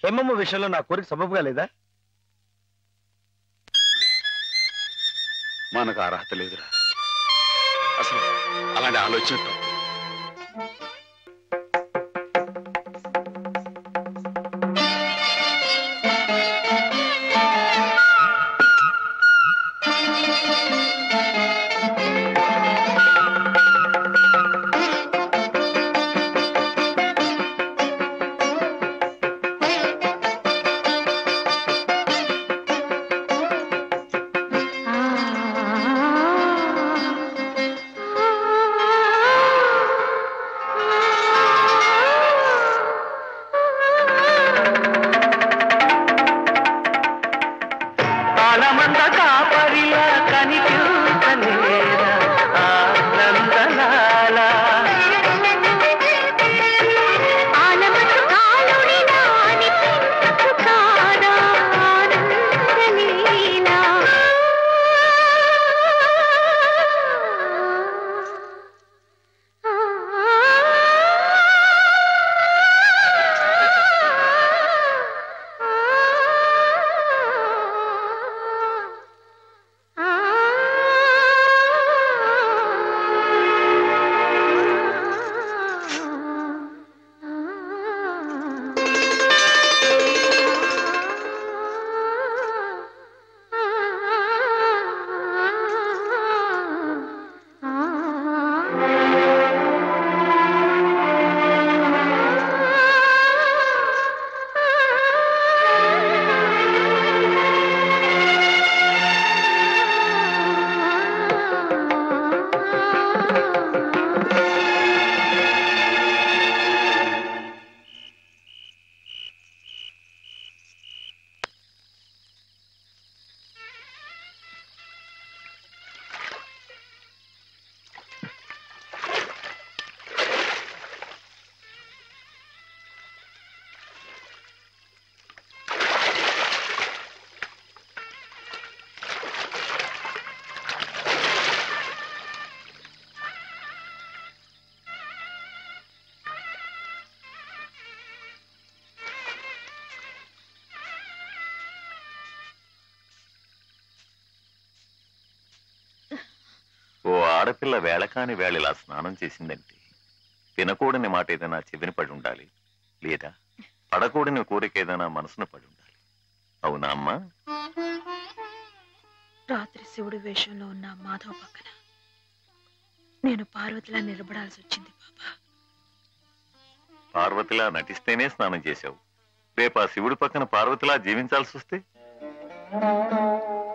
హేమమ్మ విషయంలో నా కోరిక సబబుగా లేదా మనకు అర్హత లేదురా అసలు అలాంటి ఆలోచన తప్పు. ఆలమంద కాపరిలా కనిపించలేదా ఆనందలాల ఆలమటు కాలుడినా అనిపించకు కాదా ఆనందలీలా ఓ ఆడపిల్ల వేళకాని వేళలా స్నానం చేసిందంటే తినకూడని మాట ఏదైనా చెవిని పడి ఉండాలి లేదా పడకూడని కోరిక ఏదైనా మనసును పడి ఉండాలి అవునా అమ్మా రాత్రి శివుడి వేషంలో ఉన్న మాధవ్ పక్కన నేను పార్వతిలా నిలబడాల్సి వచ్చింది బాబా పార్వతిలా నటిస్తేనే స్నానం చేశావు రేపు ఆ శివుడి పక్కన పార్వతిలా జీవించాల్సి వస్తే